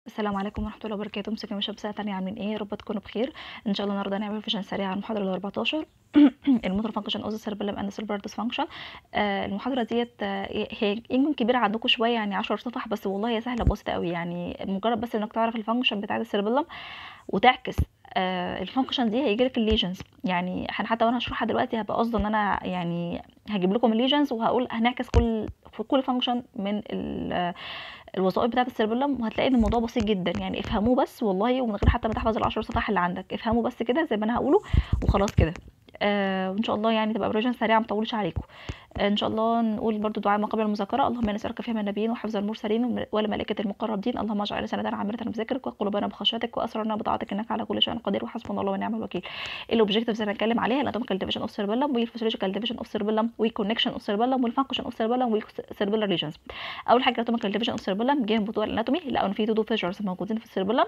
السلام عليكم ورحمة الله وبركاته مساكم يا شباب سنة تانية عاملين ايه يا رب تكونوا بخير ان شاء الله النهارده هنعمل فيجن سريع عن المحاضرة ال 14 الموتور فانكشن اوز سيربيلم اند سيربر ديسفانكشن المحاضرة ديت آه، هي يمكن كبيرة عندكم شوية يعني 10 صفح بس والله هي سهلة بسيطة قوي يعني مجرد بس انك تعرف الفانكشن بتاعة السيربيلم وتعكس آه الفانكشن دي هيجيلك الليجنز يعني احنا حتى وانا هشرحها دلوقتي هبقى قصدي ان انا يعني هجيب لكم الليجنز وهقول هنعكس كل في كل فانكشن من ال- الوظائف بتاعه السيربيلم وهتلاقي ان الموضوع بسيط جدا يعني افهموه بس والله ومن غير حتى ما تحفظ العشر صفح اللي عندك افهموا بس كده زي ما انا هقوله وخلاص كده آه وان شاء الله يعني تبقى فيرجن سريعه ما تطولش عليكم آه ان شاء الله نقول برضو دعاء ما قبل المذاكره اللهم انا نسالك فهم النبيين وحفظ المرسلين والملائكه المقربين اللهم اجعل لساننا عامره بذكرك وقلوبنا بخشيتك واسرارنا بطاعتك انك على كل شيء قدير وحسبنا الله ونعم الوكيل الاوبجكتيفز اللي هنتكلم عليها الاتوميكال ديفيجن اوف سيربيلم والفسيولوجيكال ديفيجن اوف سيربيلم والكونكشن اوف سيربيلم والفانكشن اوف سيربيلم والسيربيلر ريجنز اول حاجه الاتوميكال ديفيجن اوف سيربيلم جه بتوع الاناتومي لقوا ان في تو فيجرز موجودين في السيربيلم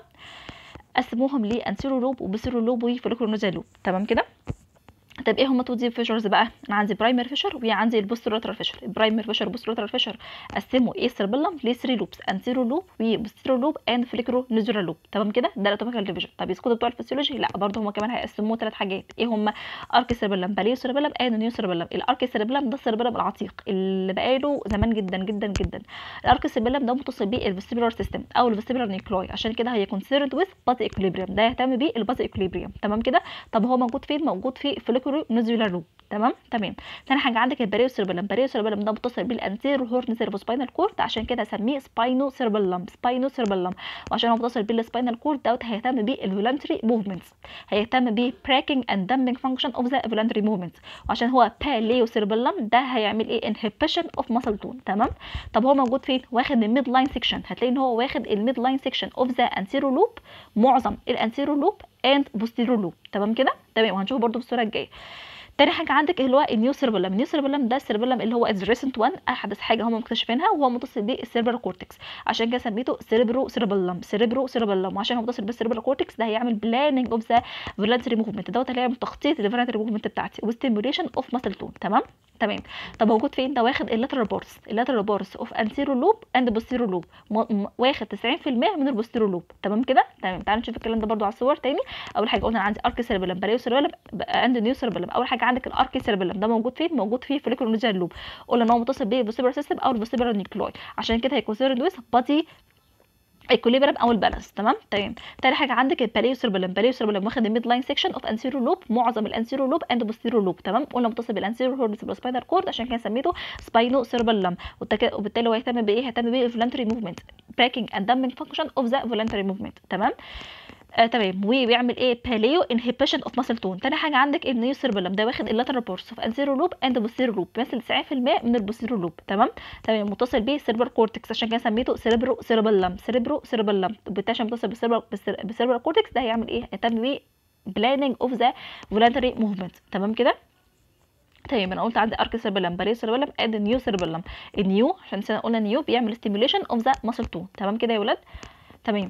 قسموهم لانسيرو لوب وبسيرو لوب وفوليكولونوزال لوب تمام كده طب ايه هما تو دي فيشرز بقى انا عندي برايمر فيشر وعندي البوسترولاترال فيشر البرايمر فيشر والبوسترولاترال فيشر قسموا ايه سيربيلم ل 3 لوبس انتيرو لوب وبوستيرو لوب اند فليكرو نيزورال لوب تمام كده ده الاتوميكال ديفيجن طب يسكتوا بتوع الفسيولوجي لا برضه هما كمان هيقسموه ثلاث حاجات ايه هما ارك سيربيلم باليو سيربيلم اند نيو سيربيلم الارك سيربيلم ده السيربيلم العتيق اللي بقاله زمان جدا جدا جدا الارك سيربيلم ده متصل بيه الفيستيبولار سيستم او الفيستيبولار نيوكلاي عشان كده هي كونسيرند وذ بازي اكوليبريم ده يهتم بيه البازي اكوليبريم تمام كده طب هو موجود فين موجود في فليكرو نيزولار لوب تمام تمام تاني حاجه عندك الباريو سيربيلم الباريو سيربيلم ده متصل بالانتيرو هورن سيرفو سباينال كورد عشان كده اسميه سباينو سيربيلم سباينو سيربيلم وعشان هو متصل بالسباينال كورد دوت هيهتم بالفولنتري موفمنتس هيهتم بالبراكنج اند دامبنج فانكشن اوف ذا فولنتري موفمنتس وعشان هو باليو سيربيلم ده هيعمل ايه انهبيشن اوف ماسل تون تمام طب هو موجود فين واخد الميد لاين سيكشن هتلاقي ان هو واخد الميد لاين سيكشن اوف ذا انتيرو لوب معظم الانتيرو لوب اند بوستيرو لوب تمام كده تمام وهنشوفه برده في الصوره الجايه تاني حاجه عندك اللي هو النيو سيربيلم النيو سيربيلم ده السيربيلم اللي هو ريسنت وان احدث حاجه هم مكتشفينها وهو متصل بالسيربرال كورتكس عشان كده سميته سيربرو سيربيلم سيربرو سيربيلم وعشان هو متصل بالسيربرال كورتكس ده هيعمل بلاننج اوف ذا فولنتري موفمنت دوت اللي هيعمل تخطيط للفولنتري موفمنت بتاعتي وستيموليشن اوف ماسل تون تمام تمام طب موجود فين ده واخد اللاترال بورس اللاترال بورس اوف انسيرو لوب اند بوستيرو لوب واخد 90% من البوستيرو لوب تمام كده تمام تعالوا نشوف الكلام ده برده على الصور تاني اول حاجه قلنا عندي ارك سيربيلم باليو سيربيلم اند نيو سيربيلم اول حاجه عندك الارك سيربيلم ده موجود فين موجود في فوليكولونيزال لوب قلنا ان هو متصل بالفيستيبولار سيستم او الفيستيبولار نيوكلاي عشان كده هيكونسيرد ويز بادي ايكوليبرم او البالانس تمام تمام تاني حاجه عندك الباليو سيربيلم الباليو سيربيلم واخد الميد لاين سيكشن اوف انسيرو لوب معظم الانسيرو لوب اند بوستيرو لوب تمام قلنا متصل بالانسيرو هورن سبايدر كورد عشان كده سميته سباينو سيربيلم وبالتالي هو يهتم بايه يهتم بالفولنتري موفمنت براكنج اند دامبنج فانكشن اوف ذا فولنتري موفمنت تمام آه تمام وبيعمل ايه باليو انهبيشن اوف ماسل تون تاني حاجه عندك النيو سيربيلم ده واخد اللاترال بورس اوف انسيرو لوب اند بوستيرو لوب بيمثل 90% من البوستيرو لوب تمام تمام متصل بيه سيربر كورتكس عشان كده سميته سيربرو سيربيلم سيربرو سيربيلم بالتالي عشان متصل بالسيربر بالسيربر كورتكس ده هيعمل ايه يهتم بيه بلاننج اوف ذا فولنتري موفمنت تمام كده تمام انا قلت عندي ارك سيربيلم باليو سيربيلم اد نيو سيربيلم النيو عشان قلنا نيو بيعمل ستيميوليشن اوف ذا ماسل تون تمام كده يا ولاد تمام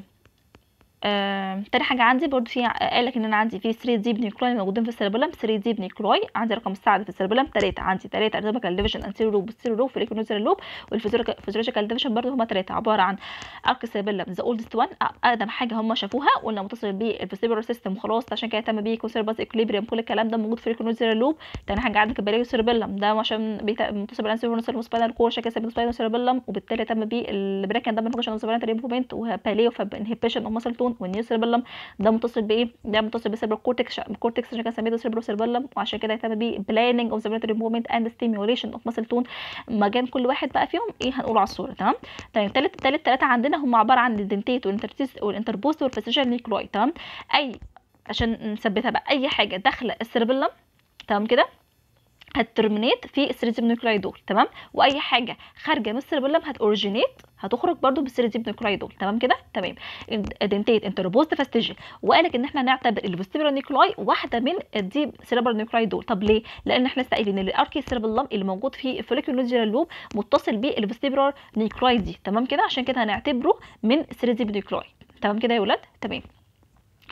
آه، تاني حاجه عندي برضو في قال لك ان انا عندي في 3 ديب نيوكلاي موجودين في السيربيلم 3 ديب نيوكلاي عندي رقم السعد في السيربيلم 3 عندي 3 ارتبكال ديفيجن انتيرو لوب بوستيرو لوب فوليكونوزال لوب والفيزيولوجيكال ديفيجن برضو هما 3 عباره عن ارك سيربيلم ذا اولدست وان اقدم حاجه هما شافوها قلنا متصل بالفيستيبولار سيستم وخلاص عشان كده اهتم بيه كونسيرباس اكوليبريم كل الكلام ده موجود في الفوليكونوزال لوب تاني حاجه عندك الباليو سيربيلم ده عشان متصل بالانسيرو سباينال كور عشان كده سميته سيربيلم وبالتالي اهتم بيه البراكن ده من فانكشن اوف سباينال موفمنت وباليو فانهبيشن اوف ماسل تون والنيو سيربيلم ده متصل بايه ده متصل بالسيربرال كورتكس كورتكس عشان كده سميته سيربرو سيربيلم وعشان كده يهتم بيه بلاننج اوف ذا فولنتري موفمنت اند ستيميوليشن اوف ماسل تون مجال كل واحد بقى فيهم ايه هنقوله على الصوره تمام تمام تالت تالت تلاته عندنا هم عباره عن الدنتيت والانترتيس والانتربوست والفاسيجال نيكلوي تمام اي عشان نثبتها بقى اي حاجه داخله السيربيلم تمام كده هترمينيت في السيريزيم نيوكلاي دول تمام واي حاجه خارجه من السيربيلم هتوريجينيت هتخرج برضو بالسيريزيم نيوكلاي دول تمام كده تمام دنتيت انتربوست فاستيجي وقالك ان احنا نعتبر الفيستيبولار نيوكلاي واحده من الديب سيربرال نيوكلاي دول طب ليه لان احنا لسه قايلين ان الاركي سيربيلم اللي موجود في الفوليكولوجيال لوب متصل بالفيستيبولار نيوكلاي دي تمام كده عشان كده هنعتبره من السيريزيم نيوكلاي تمام كده يا ولاد تمام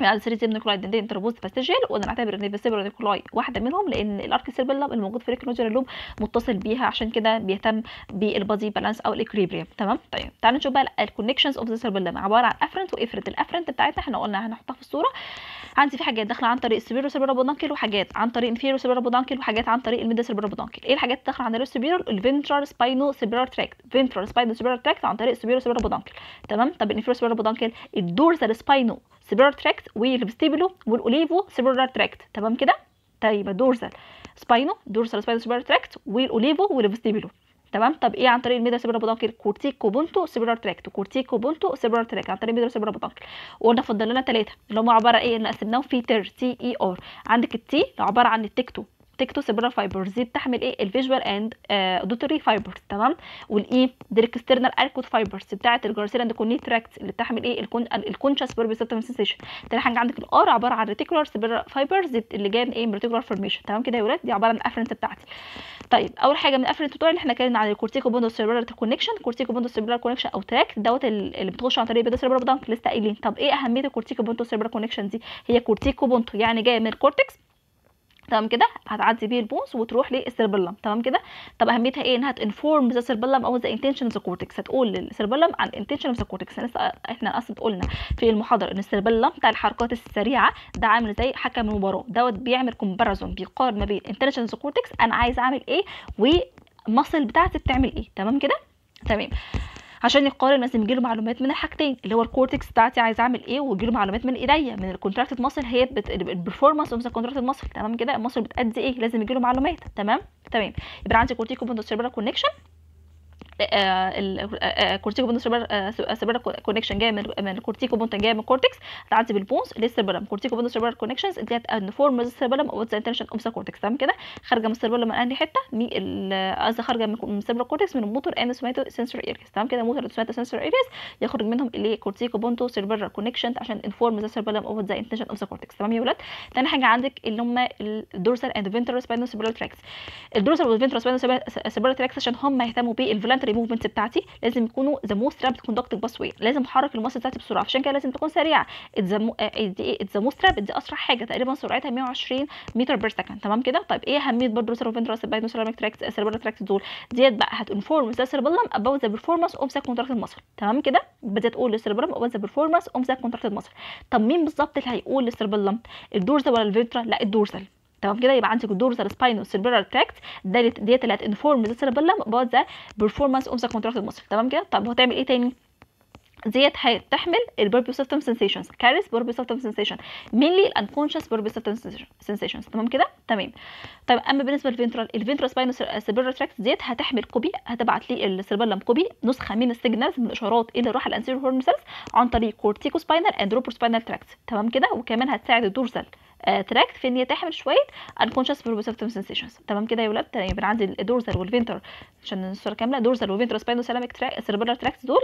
على سيريز نيكولاي دي انتربوز فاستيجيال وقلنا نعتبر ان الفيستيبولار نيكولاي واحده منهم لان الارك سيربيلم الموجود في الريكنوجيال لوب متصل بيها عشان كده بيهتم بالبادي بالانس او الاكريبريم تمام طيب تعالوا نشوف بقى الكونكشنز اوف ذا سيربيلم عباره عن افرنت وافرنت الافرنت بتاعتنا احنا قلنا هنحطها في الصوره عندي في حاجات داخله عن طريق السبيرو سيربيلار بودانكل وحاجات عن طريق انفيرو سيربيلار بودانكل وحاجات عن طريق الميدل سيربيلار بودانكل ايه الحاجات اللي داخله عن طريق السبيرو الفنترال سباينو سيربيلار تراكت فنترال سباينو سيربيلار تراكت عن طريق السبيرو سيربيلار بودانكل تمام طب الانفيرو سيربيلار بودانكل الدورسال سباينو سيربيلار تراكت والفستيبولو والاوليفو سيربيلار تراكت تمام كده طيب الدورسال سباينو دورسال سباينو سيربيلار تراكت والاوليفو والفستيبولو تمام طب ايه عن طريق الميدل سيربيلار بودانكل كورتيكو بونتو سيربيلار تراكت كورتيكو بونتو سيربيلار تراكت عن طريق الميدل سيربيلار بودانكل وقلنا فضل لنا ثلاثه اللي هم عباره ايه اللي قسمناهم في تير تي اي ار عندك التي اللي عباره عن التكتو تكتو سيربيلار فايبرز دي بتحمل ايه الفيجوال اند اوديتوري فايبرز تمام والاي دي الاكسترنال اركوت فايبرز بتاعه الجارسيل اند كوني تراكت اللي بتحمل ايه الكون الكونشس بيربيسيتم سنسيشن تاني حاجه عندك الار عباره عن ريتيكولار سيربيلار فايبرز اللي جايه من ايه من ريتيكولار فورميشن تمام كده يا ولاد دي عباره عن الافرنت بتاعتي طيب اول حاجه من الافرنت بتوعي اللي احنا اتكلمنا عن الكورتيكو بوندو سيربيلار كونكشن كورتيكو بوندو سيربيلار كونكشن او تراك دوت اللي بتخش عن طريق بيدو سيربيلار بودانك لسه قايلين طب ايه اهميه الكورتيكو بوندو سيربيلار كونكشن دي هي كورتيكو بونتو يعني جايه من الكورتكس تمام كده هتعدي بيه البونز وتروح للسيربيلم تمام كده طب اهميتها ايه انها تنفورم ذا سيربيلم او ذا انتنشن اوف ذا كورتكس هتقول للسيربيلم عن الانتنشن اوف ذا كورتكس احنا اصلا قلنا في المحاضره ان السيربيلم بتاع الحركات السريعه ده عامل زي حكم المباراه دوت بيعمل كومباريزون بيقارن ما بين انتنشن اوف ذا كورتكس انا عايز اعمل ايه والمصل بتاعتي بتعمل ايه تمام كده تمام عشان يقارن لازم يجيله معلومات من الحاجتين اللي هو الكورتكس بتاعتي عايز اعمل ايه ويجيله معلومات من ايديا من الكونتراكتد ماسل هي البرفورمانس اوف ذا كونتراكتد ماسل تمام كده الماسل بتأدي ايه لازم يجيله معلومات تمام تمام يبقى عندي كورتيكو بوندو سيربرال كونكشن الكورتيكو بونتو سيربرال كونكشن جايه من من الكورتيكو بونتو جايه من الكورتكس هتعدي بالبونز للسيربرم كورتيكو بونتو سيربرال كونكشنز دي هتنفورم السيربرم او ذا انتنشن اوف ذا كورتكس تمام كده خارجه من السيربرم من انهي حته قصدي خارجه من السيربرال كورتكس من الموتور اند سوماتو سنسوري ارياز تمام كده موتور سوماتو سنسوري ارياز يخرج منهم اللي كورتيكو بونتو سيربرال كونكشن عشان انفورم ذا سيربرم اوف ذا انتنشن اوف ذا كورتكس تمام يا ولاد تاني حاجه عندك اللي هم الدورسال اند فينترال سباينو سيربرال تراكس الدورسال والفينترال سباينو سيربرال تراكس عشان هم يهتموا بالفولنتري موفمنتس بتاعتي لازم يكونوا ذا موست رابid conducting pathway لازم احرك المصل بتاعتي بسرعه عشان كده لازم تكون سريعه ذا موست رابid دي اسرع حاجه تقريبا سرعتها 120 متر بير سكند تمام كده طيب ايه اهميه برضه سيرفنترال سباينو سيراميك تراكت سيربرال تراكت دول ديت بقى هتنفورم ذا سيربلم اباوت ذا بيرفورمانس اوف ذا كونتراكتد ماسل تمام كده بدات تقول للسيربلم اباوت ذا بيرفورمانس اوف ذا كونتراكتد ماسل طب مين بالظبط اللي هيقول للسيربلم الدورزال ولا الفينترا لا الدورزال تمام كده يبقى عندك الدورسال سباينو سيربرال تراكت ديت ديت اللي هتنفورم ذا سيربلم اباوت ذا بيرفورمانس اوف ذا كونتراكتد ماسل تمام كده طب هو تعمل ايه تاني ديت هتحمل البربيوسيستم سنسيشنز كاريس بربيوسيستم سنسيشن مينلي الانكونشس بربيوسيستم سنسيشنز تمام كده تمام طيب اما بالنسبه للفنترال الفنترال سباينو سيربرال تراكت ديت هتحمل كوبي هتبعت لي السيربلم كوبي نسخه من السيجنالز من الاشارات اللي راح الانسيريور هورن سيلز عن طريق كورتيكو سباينال اند روبر سباينال تراكت تمام كده وكمان هتساعد الدورسال تراكت في ان هي تحمل شويه unconscious perceptive sensations تمام كده يا ولاد يبقى عندي الدورسال والفنتر عشان الصوره كامله دورسال والفنتر سباينو سيراميك سيربرال تراكت دول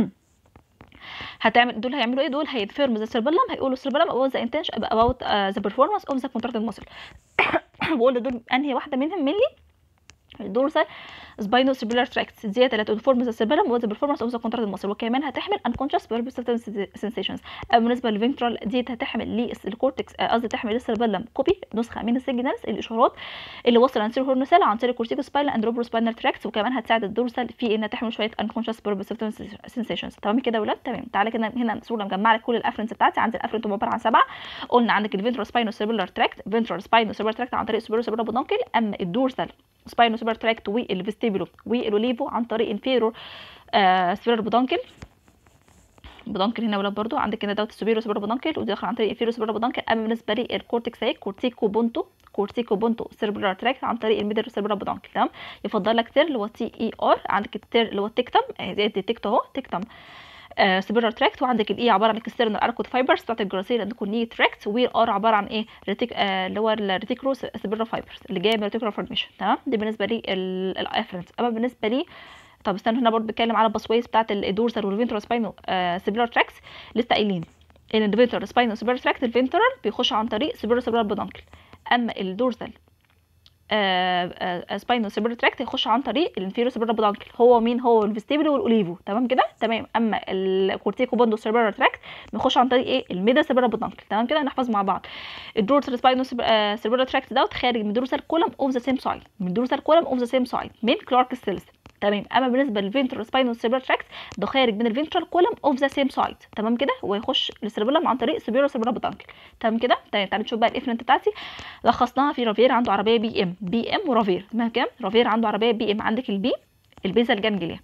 هتعمل دول هيعملوا ايه دول هيتفيرم ذا سيربلم هيقولوا السيربلم about the intention about ذا performance of the contracted muscle بقول دول انهي واحده منهم ملي الدورسال سباينو سيربيلار تراكت ديت اللي هتنفورم ذا سيربلم وذا بيرفورمانس اوف ذا كونتراكتد ماسل وكمان هتحمل انكونشس بيربيستم سنسيشنز بالنسبه للفنترال ديت هتحمل للكورتكس قصدي تحمل للسيربلم كوبي نسخه من السيجنالز الاشارات اللي وصل عن سيرو هورنسال عن طريق كورتيكو سباينال اند روبرو سباينال تراكت وكمان هتساعد الدورسال في انها تحمل شويه انكونشس بيربيستم سنسيشنز تمام كده يا ولاد تمام تعالى كده هنا صوره مجمعه لك كل الافرنس بتاعتي عندي الافرنت عباره عن سبعه قلنا عندك الفنترال سباينو سيربيلار تراكت فنترال سباينو سيربيلار تراكت عن طريق سوبر سيربيلار بودونكل اما الدورسال سباينو سوبر تراكت والفيستيبولو والاوليفو عن طريق انفيرور آه سبيرال بودانكل بودانكل هنا ولاد برضو عندك هنا دوت السوبيرو سبيرال بودانكل ودي داخل عن طريق انفيرور سبيرال بودانكل اما بالنسبه لي الكورتكس اهي كورتيكو بونتو كورتيكو بونتو سيربرال تراكت عن طريق الميدل سيربرال بودانكل تمام يفضل لك تير اللي هو تي اي ار عندك التير اللي هو التكتم زي التكتو اهو تكتم آه سبيرال تراكت وعندك الاي عباره عن الاكسترنال اركود فايبرز بتاعت الجراسيل عندكم ني تراكت والار عباره عن ايه ريتيك آه اللي هو الريتيكرو سبيرال فايبرز اللي جايه من الريتيكرو فورميشن تمام دي بالنسبه لي الافرنس اما بالنسبه لي طب استنى هنا برضه بتكلم على الباسويز بتاعت الدورسال والفينترال سباينو آه سبيرال تراكس لسه قايلين ان الفينترال سباينو سبيرال تراكت الفينترال بيخش عن طريق سبيرال سبيرال بودانكل اما الدورسال سباينو سيربرال تراكت هيخش عن طريق الانفيرو سيربرال بودانكل هو مين هو الفيستيبل والاوليفو تمام كده تمام اما الكورتيكو بوندو سيربرال تراكت بيخش عن طريق ايه الميدا سيربرال بودانكل تمام كده نحفظ مع بعض الدورسال سباينو سيربرال تراكت دوت خارج من دورسال كولم اوف ذا سيم سايد من دورسال كولم اوف ذا سيم سايد من كلارك سيلز تمام اما بالنسبه للفينترال سباينو سيربرال تراكت ده خارج من الفينترال كولم اوف ذا سيم سايد تمام كده ويخش السيربيلم عن طريق سوبيرو سيربرال بودانكل تمام كده تمام تعالى نشوف بقى الافرنت بتاعتي لخصناها في رافير عنده عربيه بي ام بي ام ورافير تمام كام رافير عنده عربيه بي ام عندك البي البيزا الجانجليا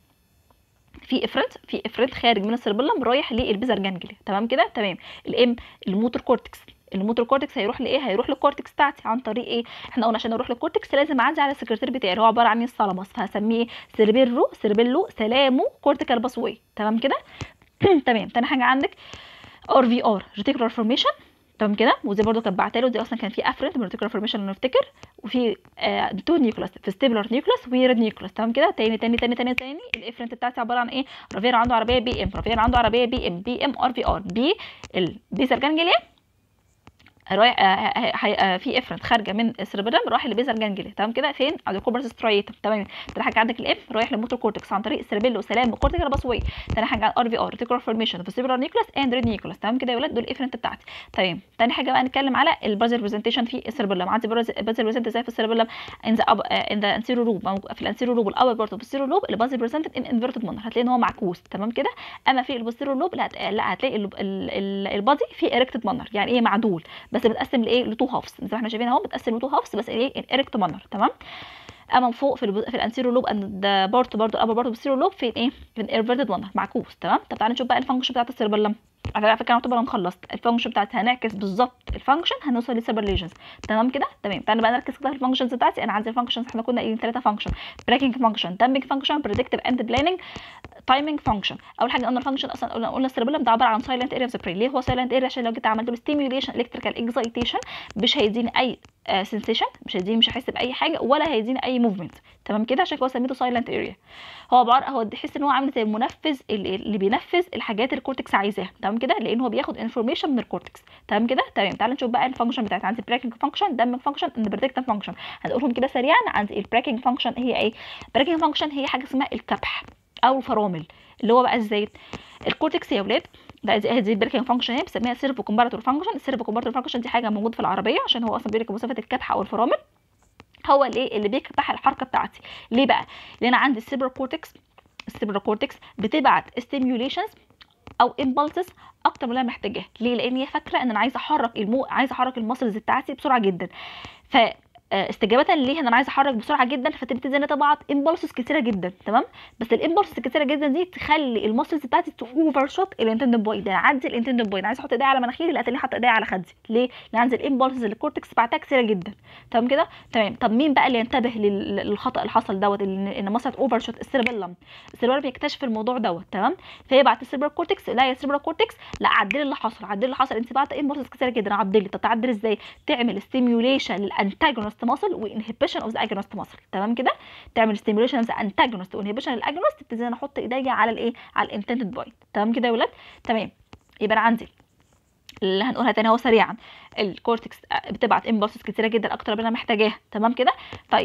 في افرنت في افرنت خارج من السيربيلم رايح للبيزا الجانجليا تمام كده تمام الام الموتور كورتكس الموتور كورتكس هيروح لايه هيروح للكورتكس بتاعتي عن طريق ايه احنا قلنا عشان اروح للكورتكس لازم اعدي على السكرتير بتاعي اللي هو عباره عن الثالاموس فهسميه سيربيرو سيربيلو سلامو كورتيكال باسوي تمام كده تمام تاني حاجه عندك ار في ار ريتيكولار فورميشن تمام كده ودي برده كانت بعتها له دي اصلا كان في افرنت من ريتيكولار فورميشن لو نفتكر وفي آه تو نيوكلاس فيستيبولار نيوكلاس ويرد نيوكلاس تمام كده تاني تاني تاني تاني تاني الافرنت بتاعتي عباره عن ايه رافير عنده عربيه بي ام رافير عنده عربيه بي ام بي ام ار في ار بي البيزل جانجليا رايح آه في افرنت خارجه من السيربيلم رايح لبيزل جانجلي تمام كده فين عند الكوبرس سترايتم تمام تاني حاجه عندك الاف رايح للموتور كورتكس عن طريق السيربيلو سلام كورتيكال باسوي تاني حاجه ار في ار ريتيكولار فورميشن فيسيبولار نيوكلاس اند ريد نيوكلاس تمام كده يا ولاد دول الافرنت بتاعتي تمام تاني حاجه بقى نتكلم على البازل برزنتيشن في السيربيلم عندي بازل برزنت ازاي في السيربيلم ان ذا ان ذا انسيرو روب في الانسيرو روب الاول بارت اوف السيرو روب البازل برزنتد ان انفيرتد مانر هتلاقي ان هو معكوس تمام كده اما في البوستيرو روب لا هتلاقي البادي في اريكتد مانر يعني ايه معدول بس بتقسم لايه لتو هافس زي ما احنا شايفين اهو متقسم لتو هافس بس ايه الاريكت مانر تمام اما فوق في الب... في الانسيرو لوب اند بارت برضه الابر بارت بالسيرو لوب فين ايه في الانفيرتد مانر معكوس تمام طب تعالى نشوف بقى الفانكشن بتاعت السيربلم على فكره انا انا خلصت الفانكشن بتاعتي هنعكس بالظبط الفانكشن هنوصل للسيربر ليجنز تمام كده تمام تعالى بقى نركز كده في الفانكشنز بتاعتي انا عندي الفانكشنز احنا كنا قايلين ثلاثه فانكشن بريكنج فانكشن دامبنج فانكشن بريدكتيف اند بلاننج تايمنج فانكشن اول حاجه قلنا الفانكشن اصلا قلنا قلنا السيربيلم ده عباره عن سايلنت اريا اوف ذا برين ليه هو سايلنت اريا عشان لو جيت عملت له ستيميوليشن الكتريكال اكزايتيشن مش هيديني اي سنسيشن مش هيديني مش هحس باي حاجه ولا هيديني اي موفمنت تمام كده عشان كده سميته سايلنت اريا هو عباره هو تحس ان هو عامل زي المنفذ اللي بينفذ الحاجات اللي الكورتكس عايزاها تمام كده لان هو بياخد انفورميشن من الكورتكس تمام كده تمام تعالى نشوف بقى الفانكشن بتاعت عندي بريكنج فانكشن دامبنج فانكشن اند بريدكتيف فانكشن هنقولهم كده سريعا عندي البريكنج فانكشن هي ايه بريكنج فانكشن هي حاجه اسمها الكبح او الفرامل اللي هو بقى ازاي الكورتكس يا اولاد ده دي دي البريكنج فانكشن هي بنسميها سيرفو كومباراتور فانكشن السيرفو كومباراتور فانكشن دي حاجه موجوده في العربيه عشان هو اصلا بيقول لك مسافه الكبح او الفرامل هو الايه اللي بيكبح الحركه بتاعتي ليه بقى لان عندي السيبر كورتكس السيبر كورتكس بتبعت ستيميوليشنز او امبلسز اكتر من اللي انا محتاجاها ليه لان هي فاكره ان انا عايزه احرك المو عايزه احرك المسلز بتاعتي بسرعه جدا ف استجابه ليه ان انا عايزه احرك بسرعه جدا فتبتدي انها تبعت امبلسز كتيره جدا تمام بس الامبلسز الكتيره جدا دي تخلي المسلز بتاعتي توفر شوت الانتندن بوينت انا عندي الانتندن بوينت عايزه احط ايديا على مناخيري لا تاني حاطه ايديا على خدي ليه لان عندي الامبلسز اللي الكورتكس بعتها كتيره جدا تمام كده تمام طب مين بقى اللي ينتبه للخطا اللي حصل دوت ان مسلز اوفر شوت السيربيلم السيربيلم يكتشف الموضوع دوت تمام فيبعت السيربر كورتكس لا يا سيربر كورتكس لا عدلي اللي حصل عدلي اللي حصل انت بعت امبلسز كتيره جدا عدلي طب تعدل ازاي تعمل ستيميوليشن للانتاجونست ماسل وانهبيشن inhibition of the agonist muscle تمام كده تعمل stimulation of the antagonist وinhibition للاجونست تبتدي انا احط ايديا على الايه على الانتندد بوينت تمام كده يا ولاد تمام يبقى انا عندي اللي هنقولها تاني اهو سريعا الكورتكس بتبعت امبلسز كتيره جدا اكتر من انا محتاجاها تمام كده طيب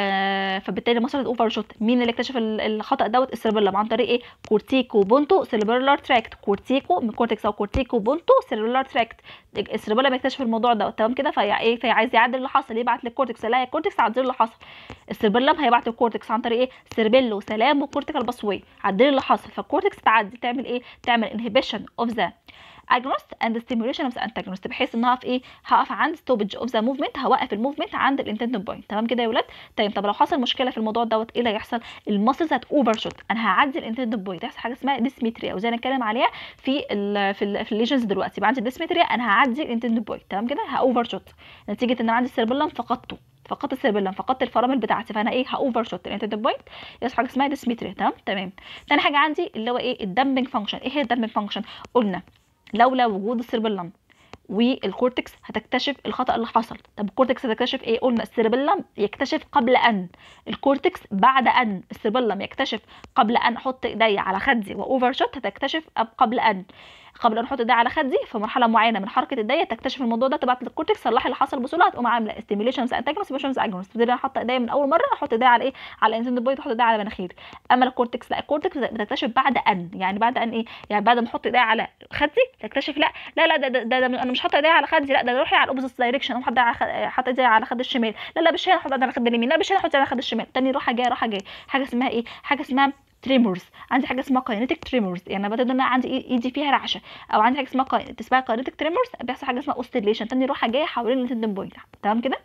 آه فبالتالي مسألة اوفر شوت مين اللي اكتشف الخطا دوت السيربيلم عن طريق ايه كورتيكو بونتو سيربيلار تراكت كورتيكو من كورتكس او كورتيكو بونتو سيربيلار تراكت السيربيلم يكتشف الموضوع دوت تمام كده فهي ايه فهي عايز يعدل اللي حصل يبعت للكورتكس لا الكورتكس عدل اللي حصل السيربيلم هيبعت للكورتكس عن طريق ايه سيربيلو سلام وكورتيكال باسوي عدل اللي حصل فالكورتكس تعدي تعمل ايه تعمل انهبيشن اوف ذا agonist and stimulation of the antagonist بحيث ان هقف ايه هقف عند stoppage of the movement هوقف الموفمنت عند الانتندد بوينت تمام كده يا ولاد طيب طب لو حصل مشكله في الموضوع دوت ايه اللي هيحصل الماسلز هت اوفر شوت انا هعدي الانتندد بوينت هيحصل حاجه اسمها ديسميتريا وزي ما نتكلم عليها في ال في ال في الليجنز دلوقتي يبقى عندي ديسميتريا انا هعدي الانتندد بوينت تمام كده هاوفر شوت نتيجه ان انا عندي السيربيلم فقدته فقدت السيربيلم فقدت الفرامل بتاعتي فانا ايه هاوفر شوت الانتندد بوينت يحصل حاجه اسمها ديسميتريا تمام تمام تاني حاجه عندي اللي هو ايه الدمبنج فانكشن ايه هي الدمبنج فانكشن قلنا لولا وجود السيربيلم والكورتكس هتكتشف الخطا اللي حصل طب الكورتكس هتكتشف ايه قلنا السيربيلم يكتشف قبل ان الكورتكس بعد ان السيربيلم يكتشف قبل ان احط ايديا على خدي واوفر شوت هتكتشف قبل ان قبل ان احط ايديا على خدي في مرحله معينه من حركه ايديا تكتشف الموضوع ده تبعت للكورتكس تصلح اللي حصل بسرعه تقوم عامله ستيميوليشنز انتاجونست ستيميوليشنز اجونست تبتدي انا حاطه ايديا من اول مره احط ايديا على ايه على انتند بوينت احط ايديا على مناخيري اما الكورتكس لا الكورتكس بتكتشف بعد ان يعني بعد ان ايه يعني بعد ما احط ايديا على خدي تكتشف لا لا لا ده, ده, ده, ده انا مش حاطه ايديا على خدي لا ده روحي على الاوبوزيت دايركشن اقوم حاطه على حاطه ايديا على خد الشمال لا لا مش هنا احط ايديا على خد اليمين لا مش هنا احط على خد الشمال تاني راحه جايه راحه جايه حاجه اسمها ايه حاجه اسمها تريمورز عندي حاجه اسمها كاينيتيك تريمورز يعني بدل ان انا عندي ايدي فيها رعشه او عندي حاجه اسمها اسمها كاينيتيك تريمورز بيحصل حاجه اسمها اوستيليشن تاني روحه جايه حوالين التندن بوينت تمام كده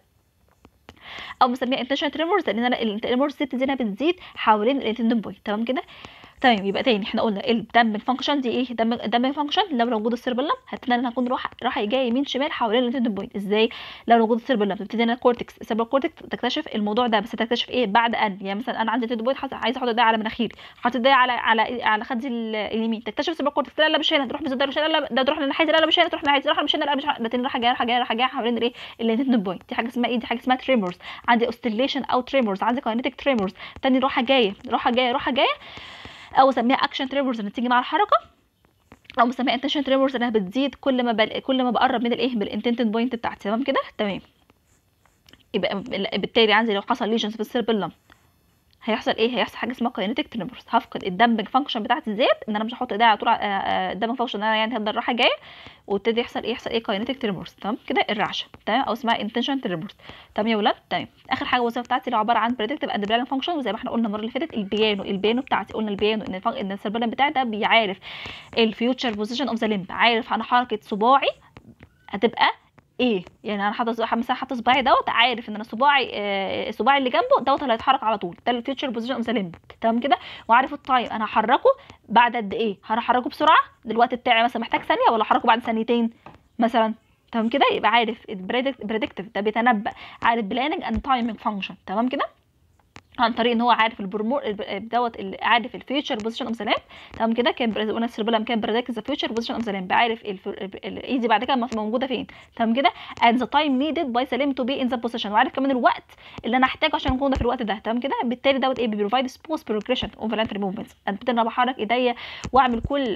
او بنسميها انتشن تريمورز لان انا التريمورز ست دي بتزيد حوالين التندن بوينت تمام كده تمام يبقى تاني احنا قلنا الدمبنج فانكشن دي ايه الدمبنج فانكشن لو موجود السيربلم هتبتدي انا هكون راح راح جاي يمين شمال حوالين التندن بوينت ازاي لو موجود السيربلم تبتدي انا الكورتكس السيربل كورتكس تكتشف الموضوع ده بس تكتشف ايه بعد ان يعني مثلا انا عندي التندن بوينت عايزه احط ايدي على مناخيري حاطط ايدي على على على خدي اليمين تكتشف السيربل كورتكس لا لا مش هنا تروح بزدار مش هنا لا ده تروح للناحيه لا لا مش هنا تروح للناحيه لا مش هنا لا مش هنا ده تاني راح جايه راح جايه راح جايه حوالين الايه التندن بوينت دي حاجه اسمها ايه دي حاجه اسمها تريمورز عندي اوستيليشن او تريمورز عندي كاينيتيك تريمورز تاني راحه جايه راحه جايه راحه جايه او اسميها اكشن تريمورز اللي بتيجي مع الحركه او بسميها انتنشن تريمورز انها بتزيد كل ما بل... كل ما بقرب من الايه بالانتنتد بوينت بتاعتي تمام كده تمام يبقى بالتالي عندي لو حصل ليجنز في السيربيلم هيحصل ايه هيحصل حاجه اسمها كاينيتيك تريمورز هفقد الدمبنج فانكشن بتاعتي زيت ان انا مش هحط ايدي على طول الدمبنج فانكشن ان انا يعني هفضل رايحه جايه وابتدي يحصل ايه يحصل ايه كاينيتيك تريمورز تمام كده الرعشه تمام او اسمها انتنشن تريمورز تمام يا ولاد تمام اخر حاجه الوظيفه بتاعتي اللي عباره عن بريدكتيف اند بلاننج فانكشن وزي ما احنا قلنا المره اللي فاتت البيانو البيانو بتاعتي قلنا البيانو ان الفن... ان السيربيلم بتاعي ده بيعرف الفيوتشر بوزيشن اوف ذا ليمب عارف انا حركه صباعي هتبقى ايه يعني انا حاطه مثلا حاطه صباعي دوت عارف ان انا صباعي آه صباعي اللي جنبه دوت اللي هيتحرك على طول ده الفيوتشر بوزيشن اوف ذا ليمب تمام كده وعارف التايم انا هحركه بعد قد ايه هحركه بسرعه الوقت بتاعي مثلا محتاج ثانيه ولا هحركه بعد ثانيتين مثلا تمام كده يبقى عارف بريدكتيف ده بيتنبأ عارف بلاننج اند تايمينج فانكشن تمام كده عن طريق ان هو عارف البرمور دوت عارف الفيوتشر بوزيشن اوف ذا لامب تمام كده كان قلنا السيربيلم كان بريدكت ذا فيوتشر بوزيشن اوف ذا لامب عارف الايزي بعد كده موجوده فين تمام كده and the time needed by the limb to be in the position وعارف كمان الوقت اللي انا هحتاجه عشان اكون في الوقت ده تمام كده بالتالي دوت ايه بيبروفايد سموث بروجريشن اوف voluntary موفمنتس ابتدي انا بحرك ايديا واعمل كل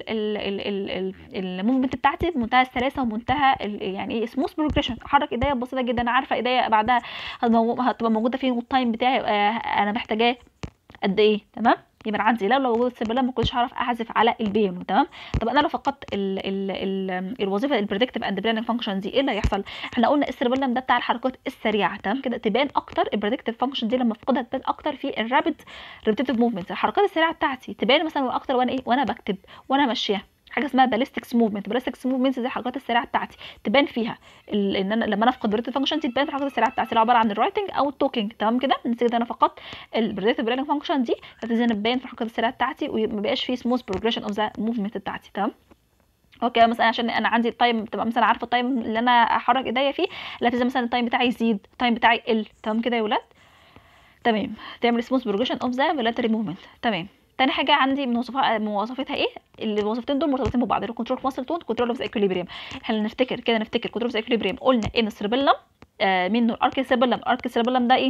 الموفمنت بتاعتي بمنتهى السلاسه ومنتهى يعني ايه سموث بروجريشن احرك ايديا بسيطه جدا انا عارفه ايديا بعدها هتبقى موجوده فين والتايم بتاعي انا محتاجاه قد ايه تمام يبقى عندي لو لو وجود السيربيلم ما كنتش هعرف اعزف على البيانو تمام طب انا لو فقدت ال ال ال الوظيفه البريدكتيف اند بلاننج فانكشن دي ايه اللي هيحصل احنا قلنا السيربيلم ده بتاع الحركات السريعه تمام كده تبان اكتر البريدكتيف فانكشن دي لما افقدها تبان اكتر في الرابيد ريبتيتيف موفمنت الحركات السريعه بتاعتي تبان مثلا اكتر وانا ايه وانا بكتب وانا ماشيه حاجه اسمها باليستكس موفمنت باليستكس موفمنت زي الحركات السريعه بتاعتي تبان فيها ان انا لما انا افقد بريدكتيف فانكشن دي تبان في الحركات السريعه بتاعتي اللي عباره عن الرايتنج او التوكينج تمام كده نتيجه انا فقدت البريدكتيف بريدنج فانكشن دي فتبتدي تبان في الحركات السريعه بتاعتي وما بقاش في سموث بروجريشن اوف ذا موفمنت بتاعتي تمام اوكي مثلا عشان انا عندي التايم تبقى مثلا عارفه التايم اللي انا احرك ايديا فيه لا تبتدي مثلا التايم بتاعي يزيد التايم بتاعي يقل تمام كده يا ولاد تمام تعمل سموث بروجريشن اوف ذا فولاتري موفمنت تمام تاني حاجه عندي من وصفها مواصفتها ايه الوظيفتين دول مرتبطين ببعض الكنترول اوف ماسل تون كنترول اوف اكوليبريم احنا نفتكر كده نفتكر كنترول اوف اكوليبريم قلنا ان السيربيلم آه منه الارك سيربيلم الارك سيربيلم ده ايه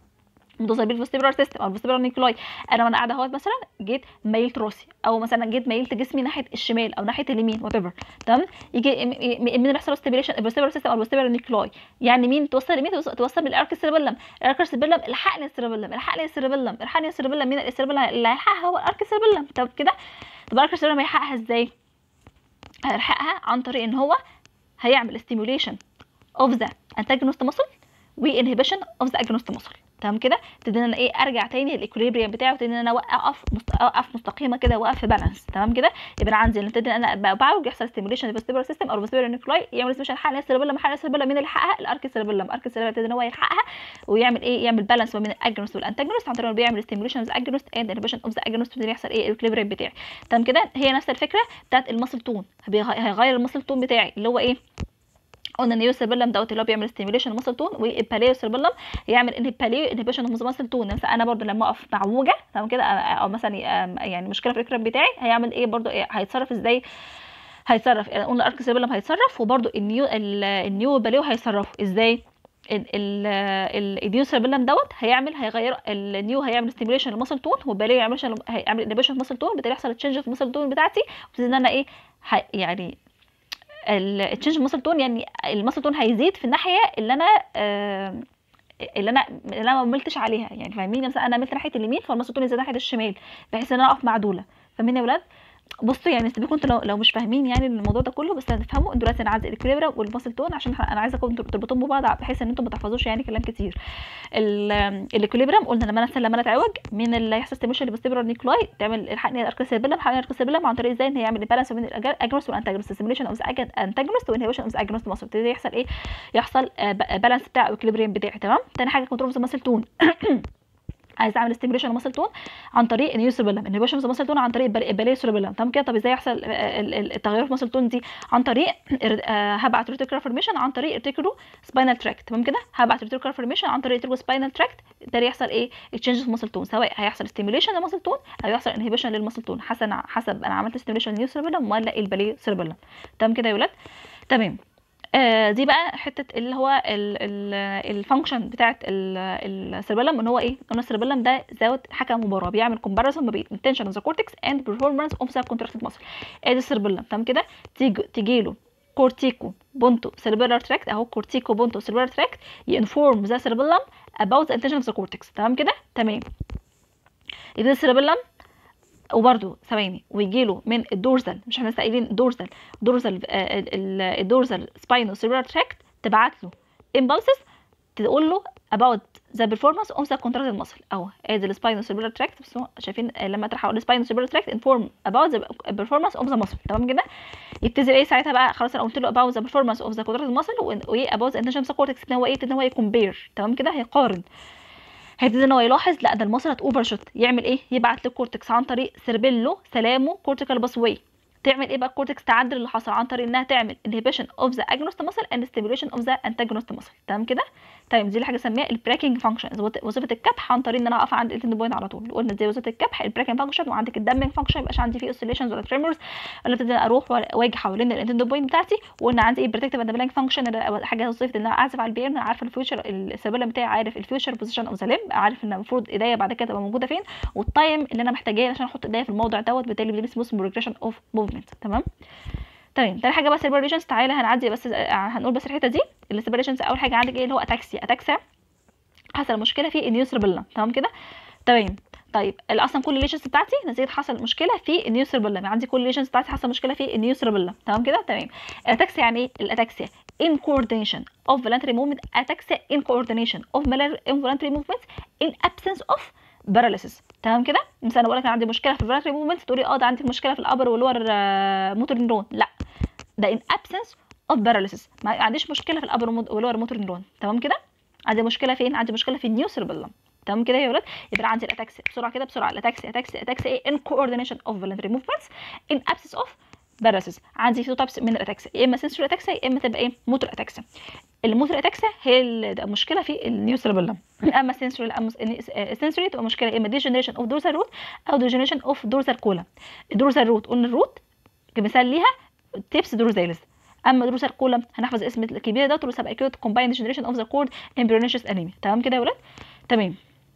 متصل بالفستيبولار سيستم او الفستيبولار نيكلاي انا وانا قاعده اهوت مثلا جيت ميلت راسي او مثلا جيت ميلت جسمي ناحيه الشمال او ناحيه اليمين وات ايفر تمام يجي مين اللي بيحصل ستيبيليشن الفستيبولار سيستم او الفستيبولار نيكلاي يعني مين توصل لمين توصل بالارك سيربيلم الارك سيربيلم الحقني السيربيلم الحقني السيربيلم الحقني السيربيلم مين السيربيلم اللي هيلحقها هو الارك سيربيلم طب كده طب الارك سيربيلم هيحققها ازاي هيلحقها عن طريق ان هو هيعمل ستيميوليشن اوف ذا انتاجونست ماسل وانهبيشن اوف ذا اجونست ماسل تمام كده ابتدينا انا ايه ارجع تاني للاكوليبريم بتاعي وابتدي ان انا اوقف مست... اوقف مستقيمه كده واقف في بالانس تمام كده يبقى انا عندي ابتدي انا بعوج يحصل ستيميوليشن للفستيبولار سيستم او الفستيبولار نيكلاي يعمل سبيشال حاجه السيربيلم حاجه السيربيلم مين اللي يحققها الارك سيربيلم الارك سيربيلم ابتدي ان هو يلحقها ويعمل ايه يعمل بالانس ما بين الاجونست والانتاجونست عن طريق انه بيعمل ستيميوليشن اوف اجونست اند انهبيشن اوف ذا اجونست ابتدي يحصل ايه الاكوليبريم بتاعي تمام كده هي نفس الفكره بتاعت المسل تون هيغير المسل تون بتاعي اللي هو ايه قلنا النيو سيربيلم دوت اللي هو بيعمل ستيميوليشن ماسل تون والباليو سيربيلم يعمل انهباليو انهبيشن اوف ماسل تون مثلا انا برضو لما اقف معوجه تمام كده او مثلا يعني مشكله في الكرب بتاعي هيعمل ايه برضو إيه هيتصرف ازاي هيتصرف يعني قلنا الارك سيربيلم هيتصرف وبرضو النيو النيو باليو هيتصرفوا ازاي النيو سيربيلم دوت هيعمل هيغير النيو هيعمل ستيميوليشن للمسل تون والباليو هيعمل هيعمل انهبيشن ماسل تون بالتالي يحصل تشينج في المسل تون بتاعتي وابتدي ان انا ايه ه- يعني التشينج المسل تون يعني المسل تون هيزيد في الناحيه اللي انا آه، اللي انا اللي انا ما ملتش عليها يعني فاهمين مثلا انا ملت ناحيه اليمين فالمسل تون يزيد ناحيه الشمال بحيث ان انا اقف معدوله فاهمين يا ولاد بصوا يعني سيبكم انتوا لو, لو مش فاهمين يعني الموضوع ده كله بس هتفهموا انتوا دلوقتي انا عايزه الاكوليبرا والماسل تون عشان انا عايزاكم تربطوهم ببعض بحيث ان انتوا ما تحفظوش يعني كلام كتير الاكوليبرم قلنا لما انا لما انا اتعوج مين اللي هيحصل ستيميشن للبوستيبرال نيكلاي تعمل الحقني الاركس سيربيلم حقني الاركس سيربيلم عن طريق ازاي ان هي يعمل بالانس بين الاجنست والانتاجونست ستيميشن اوف ذا انتاجونست وانهبيشن اوف ذا اجنست ماسل يبتدي يحصل ايه يحصل بالانس بتاع الاكوليبريم بتاعي تمام تاني حاجه كنترول ذا ماسل تون عايز اعمل ستيميوليشن لماسل تون عن طريق النيو سيربيلم انهبيشن اوف ماسل تون عن طريق الباليه سيربيلم تمام كده طب ازاي يحصل التغير في ماسل تون دي عن طريق هبعت ريتيكولار فورميشن عن طريق ريتيكولو سباينال تراكت تمام كده هبعت ريتيكولار فورميشن عن طريق ريتيكولو سباينال تراكت ده يحصل ايه تشينج في ماسل تون سواء هيحصل ستيميوليشن لماسل تون او يحصل انهبيشن للماسل تون حسب حسب انا عملت ستيميوليشن نيو سيربيلم ولا الباليه سيربيلم تمام كده يا ولاد تمام آه دي بقى حته اللي هو الفانكشن بتاعه السيربيلم ان هو ايه قلنا السيربيلم ده زود حكم مباراه بيعمل كومباريسون ما بين intention of the cortex and performance of the contracted muscle ادي السيربيلم تمام كده تيجي تيجي له كورتيكو بونتو سيربيلار تراكت اهو كورتيكو بونتو سيربيلار تراكت ينفورم ذا سيربيلم about the intention of the cortex تمام كده تمام يبقى السيربيلم وبرده ثواني ويجي له من الدورزال مش احنا لسه قايلين دورزال دورزال الدورزال سباينو سيربرال تراكت تبعت له امبلسز تقول له about the performance of the contracted muscle اهو ادي السباينو سيربرال تراكت بس شايفين لما اطرح السباينو سيربرال تراكت انفورم about the performance of the muscle تمام كده يبتدي ايه ساعتها بقى خلاص انا قلت له about the performance of the contracted muscle وايه about the intention of the cortex ان هو ايه ان هو يكمبير تمام كده هيقارن هيبتدي ان هو يلاحظ لا ده المصل هتوفر شوت يعمل ايه يبعت للكورتكس عن طريق سيربيلو سلامو كورتيكال باسواي تعمل ايه بقى الكورتكس تعدل اللي حصل عن طريق انها تعمل inhibition of the agonist muscle and stimulation of the antagonist muscle تمام كده طيب دي الحاجه اسميها البراكنج فانكشن وظيفه الكبح عن طريق ان انا اقف عند التند بوينت على طول قلنا دي وظيفه الكبح البراكنج فانكشن وعندك الدمنج فانكشن ميبقاش عندي فيه اوسيليشنز ولا تريمورز ولا ابتدي اروح واجي حوالين التند بوينت بتاعتي وقلنا عندي ايه بروتكتيف اند فانكشن حاجه وظيفه ان انا اعزف على البيرن عارفه الفيوتشر السيربيلم بتاعي عارف الفيوتشر بوزيشن اوف ذا ليمب عارف ان المفروض ايديا بعد كده تبقى موجوده فين والتايم اللي انا محتاجاه عشان احط ايديا في الموضع دوت بالتالي بيديني سموث بروجريشن اوف موفمنت تمام تمام تاني حاجه بقى سيربريشنز تعالى هنعدي بس هنقول بس الحته دي السيربريشنز اول حاجه عندك ايه اللي هو اتاكسيا اتاكسيا حصل مشكله في النيوسربيلا تمام كده تمام طيب اصلا كل الليشنز بتاعتي نتيجه حصل مشكله في النيوسربيلا يعني عندي كل الليشنز بتاعتي حصل مشكله في النيوسربيلا تمام كده تمام الاتاكسيا يعني ايه الاتاكسيا in coordination of voluntary movement ataxia in coordination of involuntary movements in absence of paralysis تمام كده مثلا اقول لك انا عندي مشكله في الفولنتري موفمنت تقولي اه ده عندي مشكله في الابر واللور موتور نيرون لا ده in absence of paralysis ما عنديش مشكله في الابر واللور موتور نيرون تمام كده عندي مشكله فين عندي مشكله في النيو سيربيلم تمام كده يا ولاد يبقى عندي الاتاكسي بسرعه كده بسرعه الاتاكسي اتاكسي اتاكسي ايه in coordination of voluntary movements in absence of paralysis عندي في تايبس من الاتاكسي يا اما سنسوري اتاكسي يا اما تبقى ايه موتور اتاكسي الموتور اتاكسي هي المشكله في النيو سيربيلم اما السنسوري السنسوري تبقى مشكله يا اما ديجنريشن اوف دورسال روت او ديجنريشن اوف دورسال كولا الدورسال روت قلنا الروت كمثال ليها تيبس دورزاليس اما دروس الكولم هنحفظ اسم الكبيره ده دروس اكيوت كومباين ديجنريشن اوف ذا كورد امبريونيشس انيميا تمام كده يا ولاد تمام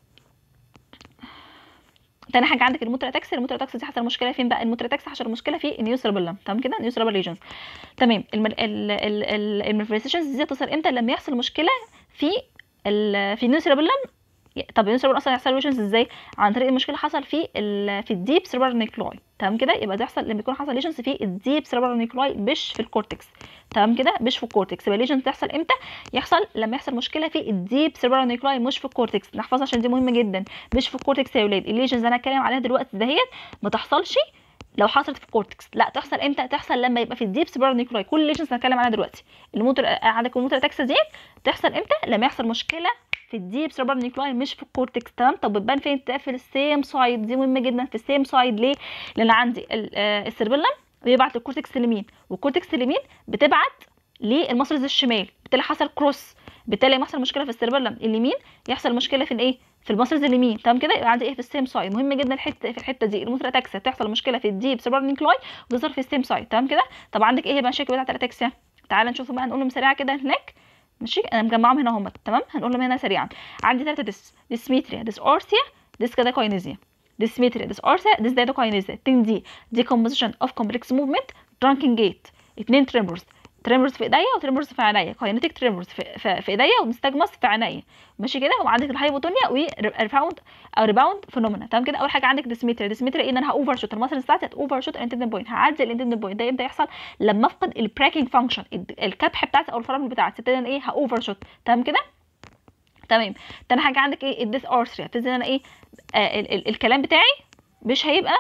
تاني حاجه عندك الموتر اتاكس الموتر اتاكس دي حصل مشكله فين بقى الموتر اتاكس حصل مشكله في النيو سيربيلم تمام كده نيو سيربيلم ليجنز تمام المانيفستيشنز دي تصير امتى لما يحصل مشكله في ال في النيو سيربيلم طب النيو سيربيلم اصلا يحصل ليجنز ازاي عن طريق المشكله حصل في ال في الديب سيربيلم نيكلاي تمام كده يبقى ده يحصل لما يكون حصل ليجنز في الديب سيربيلم نيكلاي مش في الكورتكس تمام كده مش في الكورتكس يبقى ليجنز تحصل امتى يحصل لما يحصل مشكله في الديب سيربيلم نيكلاي مش في الكورتكس نحفظها عشان دي مهمه جدا مش في الكورتكس يا ولاد الليجنز انا هتكلم عليها دلوقتي دهيت ما تحصلش لو حصلت في الكورتكس لا تحصل امتى تحصل لما يبقى في الديب سيربيلم نيكلاي كل الليجنز هنتكلم عليها دلوقتي الموتور عندك الموتور اتاكس ديت تحصل امتى لما يحصل مشكله في الديب سيربرال نيوكلاي مش في الكورتكس تمام طب بتبان فين في السيم سايد دي مهمه جدا في السيم سايد ليه لان عندي السيربيلم بيبعت للكورتكس اليمين والكورتكس اليمين بتبعت للمسلز الشمال بالتالي حصل كروس بالتالي لما يحصل مشكله في السيربيلم اليمين يحصل مشكله في الايه في المسلز اليمين تمام كده يبقى عندي ايه في السيم سايد مهم جدا الحته في الحته دي الموتر اتاكسيا تحصل مشكله في الديب سيربيلم نيوكلاي وتظهر في السيم سايد تمام كده طب عندك ايه المشاكل بتاعه الاتاكسيا تعال نشوف بقى نقولهم سريعه كده هناك ماشي انا مجمعهم هنا هم تمام هنقولهم هنا سريعا عندي ثلاثه ديس ديسميتريا ديس اورثيا ديس كاداكاينيزيا ديسميتريا ديس اورثيا ديس دايدوكاينيزيا 10 دي decomposition of complex movement درانكن جيت اتنين تريمورز تريمورز في ايديا وتريمورز في عينيا كاينيتيك تريمورز في, في, في ايديا ومستجمس في عينيا ماشي كده وعندك الهايبوتونيا وريباوند او ريباوند فينومينا تمام كده اول حاجه عندك ديسميتريا ديسميتريا ايه ان انا هاوفر شوت المسل بتاعتي هتوفر شوت الانتندن بوينت هعدي الانتندن بوينت ده امتى يحصل لما افقد البراكينج فانكشن الكبح بتاعتي او الفرامل بتاعتي تبتدي انا ايه هاوفر شوت تمام كده تمام تاني حاجه عندك ايه الديث ارثريا تبتدي انا ايه آه ال ال الكلام بتاعي مش هيبقى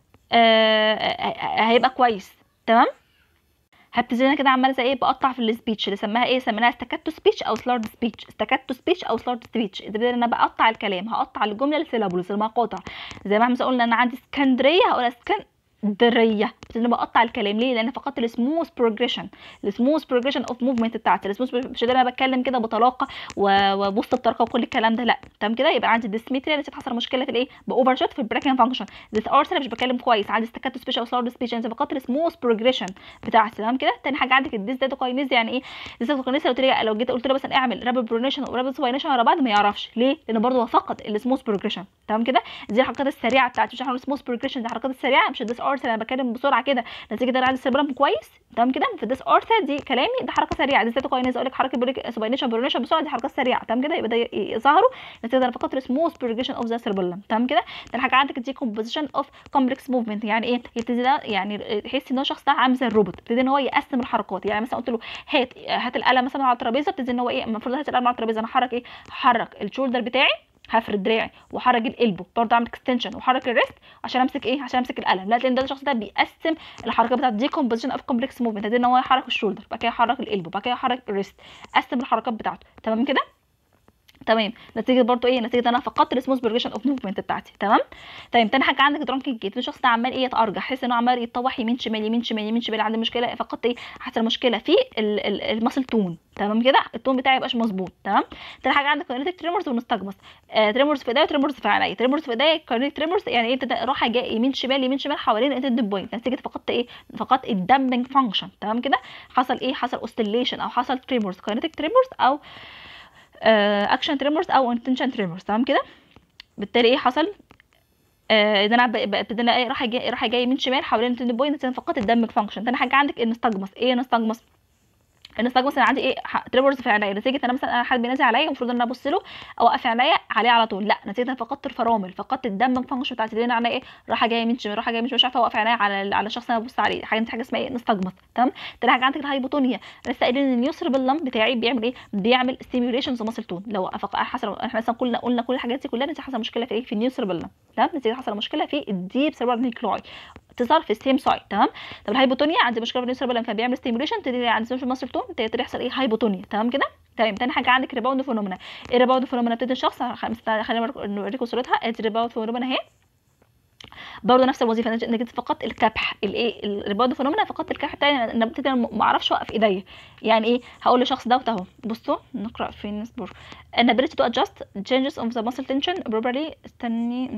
آه آه هيبقى كويس تمام هبتدي انا كده عماله زي ايه بقطع في السبيتش اللي سماها ايه سميناها ستاكاتو سبيتش او سلارد سبيتش ستاكاتو سبيتش او سلارد سبيتش ده انا بقطع الكلام هقطع الجمله السيلابلز المقاطع زي ما احنا قلنا انا عندي اسكندريه هقول اسكن دريه انا بقطع الكلام ليه لان فقدت السموث بروجريشن السموث بروجريشن اوف موفمنت بتاعتي السموث مش انا بتكلم كده بطلاقه وبوسط بطريقه وكل الكلام ده لا تمام كده يبقى عندي ديسميتريا نسيت حصل مشكله في الايه باوفر شوت في البريكنج فانكشن ديس ارسل مش بتكلم كويس عندي ستاكاتو سبيشال سلارد سبيش انا فقدت السموث بروجريشن بتاعتي تمام كده تاني حاجه عندك الديس داتوكاينيز يعني ايه ديس داتوكاينيز لو ترجع لو جيت قلت له مثلا اعمل رابid برونيشن ورابid سواينيشن ورا بعض ما يعرفش ليه لان برضه هو فقد السموث بروجريشن تمام كده دي الحركات السريعه بتاعتي مش احنا السموث بروجريشن دي الحركات السريعه مش الديس ارسل انا بتكلم بسرعه كده نتيجه انا عندي السيربرم كويس تمام كده في الديس ارثر دي كلامي ده حركه سريعه دي كويس اقول لك حركه بريك سوباينيشن برونيشن بسرعه دي حركات سريعه تمام كده يبقى ده يظهروا نتيجه انا فقدت سموث بروجريشن اوف ذا سيربرم تمام كده تاني حاجه عندك دي كومبوزيشن اوف كومبلكس موفمنت يعني ايه يبتدي ده يعني تحس ان هو شخص ده عامل زي الروبوت يبتدي ان هو يقسم الحركات يعني مثلا قلت له هات هات القلم مثلا على الترابيزه ابتدي ان هو ايه المفروض هات القلم على الترابيزه انا هحرك ايه هحرك الشولدر بتاعي هفرد دراعي واحرك القلبه برضه اعمل اكستنشن واحرك الريست عشان امسك ايه عشان امسك القلم لا لان ده الشخص ده بيقسم الحركات بتاعت دي كومبوزيشن اوف كومبلكس موفمنت ده ان هو يحرك الشولدر بعد كده يحرك القلبه بعد كده يحرك الريست قسم الحركات بتاعته تمام كده تمام نتيجه برضو ايه نتيجه انا فقدت السموث بروجريشن اوف موفمنت بتاعتي تمام طيب تاني حاجه عندك درانكينج جيت الشخص ده عمال ايه يتارجح حس انه عمال يتطوح يمين شمال يمين شمال يمين شمال عندي مشكله فقدت ايه حصل مشكله في المسل تون تمام كده التون بتاعي يبقاش مظبوط تمام تاني حاجه عندك كاينيتيك تريمورز ونستجمس آه تريمورز في ايديا وتريمورز في عينيا تريمورز في ايديا كاينيتيك تريمورز يعني ايه انت رايحه جاي يمين شمال يمين شمال حوالين الانتد بوينت نتيجه فقدت ايه فقدت الدمبنج فانكشن تمام كده حصل ايه حصل اوستيليشن او حصل تريمورز كاينيتيك تريمورز او اكشن تريمورز او انتنشن تريمورز تمام كده بالتالي ايه حصل آه اذا انا ابتدينا ايه راح جاي راح جاي يمين شمال حوالين التند بوينت فقدت الدمج فانكشن تاني حاجه عندك النستجمس ايه نستجمس النستجمس انا عندي ايه تريبرز في عينيا نتيجه انا مثلا انا حد بينزل عليا المفروض ان انا ابص له اوقف عينيا عليه على طول لا نتيجه انا فقدت الفرامل فقدت الدم فانكشن بتاعتي لان عينيا ايه رايحه جايه يمين شمال رايحه جايه مش عارفه اوقف عينيا على على الشخص اللي انا ببص عليه حاجه حاجه اسمها ايه نستجمس تمام تاني حاجه عندك الهايبوتونيا لسه قايلين ان النيوسر باللم بتاعي بيعمل ايه بيعمل ستيميوليشن ذا ماسل تون لو حصل احنا مثلا كلنا قلنا كل الحاجات دي كلها نتيجه حصل مشكله في ايه في النيوسر باللم تمام نتيجه حصل مشكله في الديب سيربرال نيكلوي تظهر في السيم سايد تمام طب الهايبوتونيا عندي مشكله في النيوسر باللم كان بيعمل ستيميوليشن تبتدي عند في الماسل تون تبتدي يحصل ايه هايبوتونيا تمام كده تمام تاني حاجه عندك ريباوند فينومينا ايه ريباوند فينومينا بتدي الشخص خلينا نوريكم صورتها ادي ريباوند فينومينا اهي برضه نفس الوظيفه انا جيت فقدت الكبح الايه الريباوند فينومينا فقدت الكبح بتاعي انا ببتدي ما اعرفش اوقف ايديا يعني ايه هقول للشخص دوت اهو بصوا نقرا في نسبور ان ability to adjust changes of the muscle tension properly استني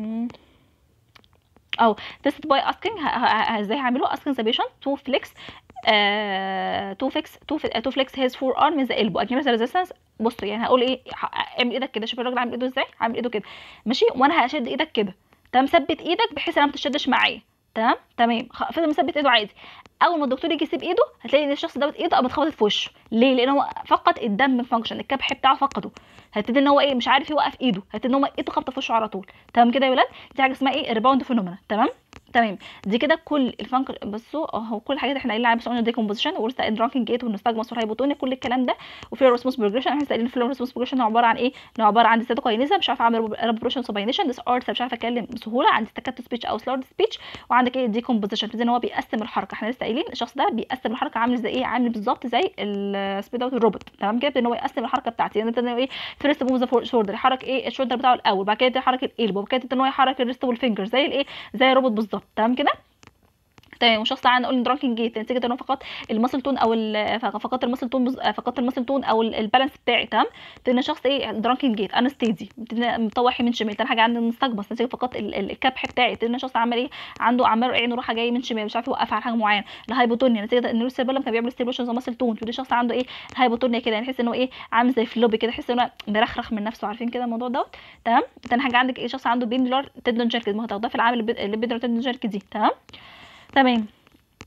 او this by asking ازاي هعمله asking the patient to flex uh, to fix to, to flex his forearm in the elbow against the resistance بصوا يعني هقول ايه اعمل ايدك كده شوف الراجل عامل ايده ازاي عامل ايده كده ماشي وانا هشد ايدك كده تمام ثبت ايدك بحيث انها ما تشدش معايا تمام تمام فضل مثبت ايده عادي اول ما الدكتور يجي يسيب ايده هتلاقي ان الشخص دوت ايده قامت اتخبطت في وشه ليه لان هو فقد الدم فانكشن الكبح بتاعه فقده هتبتدي ان هو ايه مش عارف يوقف ايده هتبتدي ان هو ايده خبطه في وشه على طول تمام كده يا ولاد دي حاجه اسمها ايه ريباوند فينومينا تمام تمام دي كده كل الفانكر بصوا اهو كل الحاجات احنا قايلين عليها بس قلنا ديكومبوزيشن ورثه درانكينج جيت والنستجمس والهايبوتونيك كل الكلام ده وفي الريسبونس بروجريشن احنا قايلين في الريسبونس بروجريشن هو عباره عن ايه؟ هو عباره عن ديستاتوكاينيزم مش عارفه اعمل ريبروشن سوباينيشن ديس ارت مش عارفه اتكلم بسهوله عندي ستاكاتو سبيتش او سلارد سبيتش وعندك ايه ديكومبوزيشن ان هو بيقسم الحركه احنا لسه قايلين الشخص ده بيقسم الحركه عامل زي ايه؟ عامل بالظبط زي السبيد اوت الروبوت تمام كده ان هو يقسم الحركه بتاعتي يعني انت ايه فيرست موف ذا شولدر يحرك ايه الشولدر بتاعه الاول بعد كده يحرك القلب وبعد كده ان هو يحرك الريست والفينجر زي الايه زي الروبوت بالظبط تمام كده تمام وشخص تعالى نقول درانكينج جيت نتيجه ان هو فقط المسل تون او فقط المسل تون فقط المسل تون او البالانس بتاعي تمام لان الشخص ايه درانكينج جيت انا ستيدي مطوح يمين شمال تاني حاجه عندي مستقبس نتيجه فقط الكبح بتاعي لان الشخص عمال ايه عنده عمال عينه رايحه جايه يمين شمال مش عارف يوقف على حاجه معينه الهايبوتونيا نتيجه ان السيربلم كان بيعمل ستيبليشن زي مسل تون ودي شخص عنده ايه الهايبوتونيا كده يعني يحس ان هو ايه عامل زي فلوبي كده يحس ان هو مرخرخ من نفسه عارفين كده الموضوع دوت تمام تاني حاجه عندك ايه شخص عنده بيندلر تندون جيرك ما هو ده في العامل اللي بيندلر تندون جيرك دي تمام تمام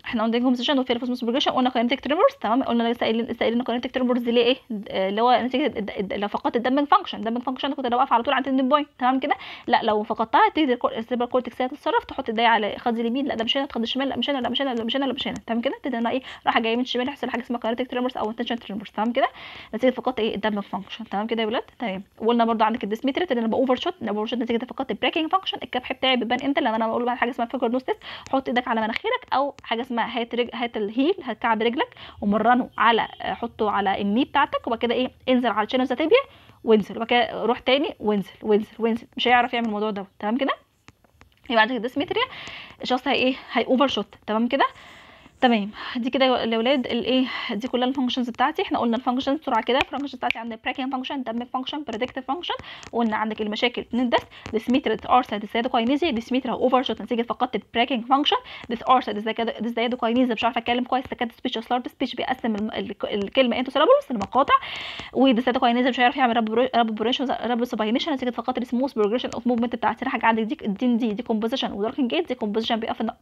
احنا قلنا كومبوزيشن وفي الفوسموس بروجريشن قلنا كاينتيك تريمورز تمام قلنا لسه قايلين لسه قايلين كاينتيك تريمورز دي ليه ايه اللي هو نتيجه الد- الد- لو فقدت الدمج فانكشن الدمج فانكشن كنت انا واقف على طول عند التندن بوينت تمام كده لا لو فقدتها تيجي السيربر كورتكس هي تتصرف تحط ايديها على خد اليمين لا ده مش هنا تاخد الشمال لا مش هنا لا مش هنا لا مش هنا لا مش هنا تمام كده تبدا انا ايه رايحه جايه من الشمال يحصل حاجه اسمها كاينتيك تريمورز او انتنشن تريمورز تمام كده نتيجه فقدت ايه الدمج فانكشن تمام كده يا ولاد تمام وقلنا برضو عندك الديسمتريت ان انا باوفر شوت انا باوفر شوت نتيجه فقدت البريكنج فانكشن الكبح بتاعي بيبان امتى لما انا بقول بقى حاجه اسمها فيجر نوستس حط ايدك على مناخيرك او حاجه اسمها هات رج... هات الهيل هات كعب رجلك ومرنه على حطه على الني بتاعتك وبعد كده ايه انزل على الشين تيبيا وانزل وبعد كده روح تاني وانزل وانزل وانزل مش هيعرف يعمل الموضوع ده تمام كده يبقى عندك الديسمتريا الشخص هي ايه هي اوفر شوت تمام كده تمام دي كده يا ولاد الايه دي كلها الفانكشنز بتاعتي احنا قلنا الفانكشنز بسرعه كده الفانكشنز بتاعتي عندنا براكين فانكشن دمج فانكشن بريدكتيف فانكشن قلنا عندك المشاكل اتنين دس ديسميتريت ارسا ديسيادوكاينيزي ديسميترا اوفر شوت نتيجه فقدت البراكين فانكشن ديس ارسا ديسيادوكاينيزي مش عارفه اتكلم كويس تكاد سبيتش سلارب سبيتش بيقسم الم- ال- الكلمه انتو سيلابلز المقاطع وديسيادوكاينيزي مش عارف يعمل رب رب بوريشن رب سوباينيشن نتيجه فقدت السموث بروجريشن اوف موفمنت بتاعت تاني حاجه عندك دي الدين دي دي كومبوزيشن وداركن جيت دي كومبوزيشن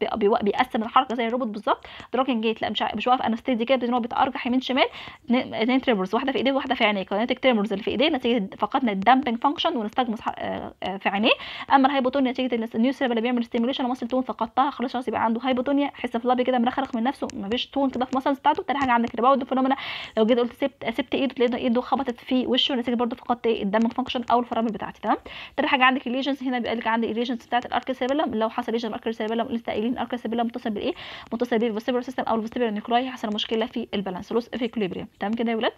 بيقسم الحركه زي الروبوت بالظبط دراجن جيت لا مش ع- مش واقف انستيدي كده ان هو بيتارجح يمين شمال اتنين اتنين تريمورز واحده في ايديه وواحده في عينيه كاينتيك تريمورز اللي في ايديه نتيجه فقدنا الدامبنج فانكشن ونستجمس ح- آه، آه، في عينيه اما الهايبوتونيا نتيجه النيو سيرب اللي بيعمل ستيميوليشن ماسل تون فقدتها خلاص خلاص يبقى عنده هايبوتونيا حس فلابي كده مرخرخ من نفسه مفيش تون كده في ماسلز بتاعته تاني حاجه عندك ريباوند فينومينا لو جيت قلت سبت سبت ايده تلاقي ايده خبطت في وشه نتيجه برضه فقدت ايه الدامبنج فانكشن او الفرامل بتاعتي تمام تاني حاجه عندك الليجنز هنا بيقول لك عندي الليجنز بتاعت الارك سيربيلم لو حصل ليجن الارك سيربيلم لسه قايلين الارك سيربيلم متصل بالايه متصل بالفيستيبولار سيستم او الفيستيبولار نيوكلاي هيحصل مشكله في البالانس لوس في اكوليبريم تمام كده يا ولاد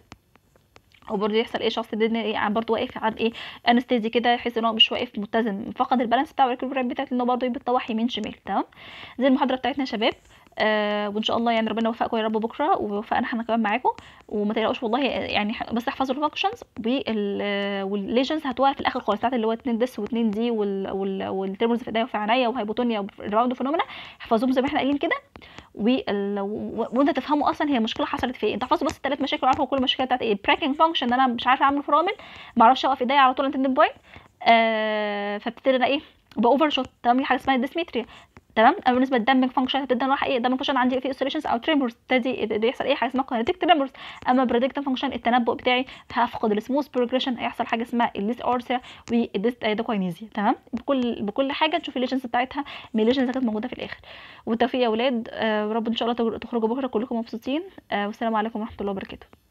وبرضه يحصل ايه شخص الدنيا ايه عن برضه واقف عن ايه انستيزي كده يحس ان هو مش واقف متزن فقد البالانس بتاعه الاكوليبريم بتاعته ان هو برضه بيتطوح يمين شمال تمام زي المحاضره بتاعتنا يا شباب آه وان شاء الله يعني ربنا يوفقكم يا رب بكره ويوفقنا احنا كمان معاكم وما تقلقوش والله يعني ح- بس احفظوا الفانكشنز والليجنز هتوقع في الاخر خالص بتاعت اللي هو 2 ديس و2 دي وال وال والترمز في ايديا وفي عينيا وهايبوتونيا وريباوند فينومينا احفظوهم زي ما احنا قايلين كده وال... و- وانت تفهموا اصلا هي مشكله حصلت في ايه انت حافظ بس الثلاث مشاكل وعارفه كل المشكله بتاعت ايه براكنج فانكشن انا مش عارفه اعمل فرامل ما اعرفش اوقف ايديا على طول انت بوينت آه فبتبتدي انا ايه باوفر شوت تمام دي حاجه اسمها الديسمتريا تمام اما بالنسبه للدمج فانكشن هتبدا راح ايه الدمج فانكشن عندي في اوسيليشنز او تريمورز تبتدي بيحصل ايه حاجه اسمها كاينتيك تريمورز اما بريدكتيف فانكشن التنبؤ بتاعي هفقد السموث بروجريشن هيحصل حاجه اسمها الليس اورسيا والديسكاينيزيا تمام بكل بكل حاجه تشوف الليجنز بتاعتها من الليجنز كانت موجوده في الاخر والتوفيق يا اولاد آه رب ان شاء الله تخرجوا بكره كلكم مبسوطين آه والسلام عليكم ورحمه الله وبركاته